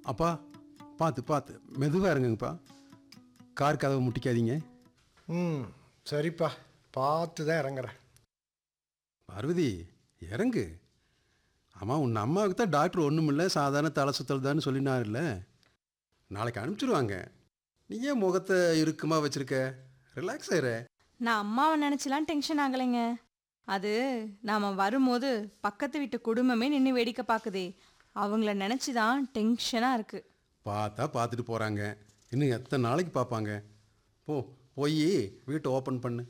அப்பா பார்த்து பார்த்து மெதுவாக இருங்கங்கப்பா கார் கதவை முட்டிக்காதீங்க ம் சரிப்பா பார்த்து தான் இறங்குறேன் பார்வதி இறங்கு ஆமாம் உன் அம்மாவுக்கு தான் டாக்டர் ஒன்றும் இல்லை சாதாரண தலை சுத்தல் தான் சொல்லினார்ல நாளைக்கு அனுப்பிச்சிடுவாங்க நீ ஏன் முகத்தை இறுக்கமாக வச்சிருக்க ரிலாக்ஸ் ஆயிரு நான் அம்மாவை நினச்சிலாம் டென்ஷன் ஆகலைங்க அது நாம் வரும்போது பக்கத்து வீட்டு குடும்பமே நின்று வேடிக்கை பார்க்குதே அவங்கள நினச்சி தான் டென்ஷனாக இருக்குது பார்த்தா பார்த்துட்டு போகிறாங்க இன்னும் எத்தனை நாளைக்கு பார்ப்பாங்க போ போய் வீட்டை ஓப்பன் பண்ணு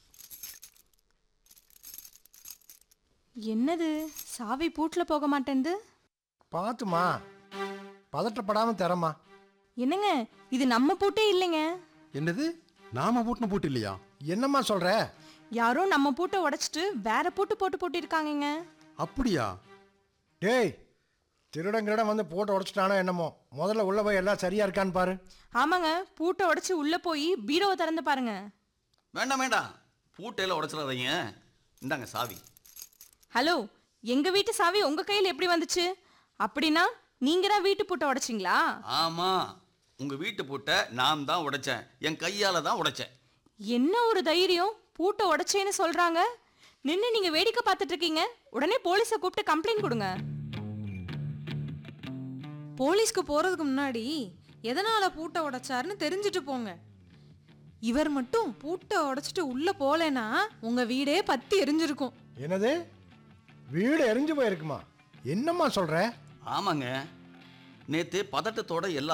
என்னது சாவி பூட்டில் போக மாட்டேன்து பார்த்துமா பதட்டப்படாமல் தரமா என்னங்க இது நம்ம பூட்டே இல்லைங்க என்னது நாம பூட்டின பூட்டு இல்லையா என்னம்மா சொல்கிற யாரோ நம்ம பூட்டை உடைச்சிட்டு வேற பூட்டு போட்டு பூட்டியிருக்காங்கங்க அப்படியா டேய் திருடன் கிருடன் வந்து போட்டு உடச்சிட்டானோ என்னமோ முதல்ல உள்ளே போய் எல்லாம் சரியாக இருக்கான்னு பாரு ஆமாங்க பூட்டை உடைச்சி உள்ளே போய் பீரோவை திறந்து பாருங்க வேண்டாம் வேண்டாம் பூட்டையில் உடச்சிடாதீங்க இந்தாங்க சாவி ஹலோ எங்கள் வீட்டு சாவி உங்கள் கையில் எப்படி வந்துச்சு அப்படின்னா நீங்கள் தான் வீட்டு பூட்டை உடைச்சிங்களா ஆமாம் உங்கள் வீட்டு பூட்டை நான் தான் உடைச்சேன் என் கையால் தான் உடைச்சேன் என்ன ஒரு தைரியம் பூட்டை உடைச்சேன்னு சொல்றாங்க நின்று நீங்க வேடிக்கை பார்த்துட்டு இருக்கீங்க உடனே போலீஸை கூப்பிட்டு கம்ப்ளைண்ட் கொடுங்க போலீஸ்க்கு போறதுக்கு முன்னாடி எதனால பூட்டை உடைச்சாருன்னு தெரிஞ்சுட்டு போங்க இவர் மட்டும் பூட்டை உடைச்சிட்டு உள்ள போலேன்னா உங்க வீடே பத்தி எரிஞ்சிருக்கும் என்னது வீடு எரிஞ்சு போயிருக்குமா என்னம்மா சொல்கிற ஆமாங்க நேற்று பதட்டத்தோட எல்லா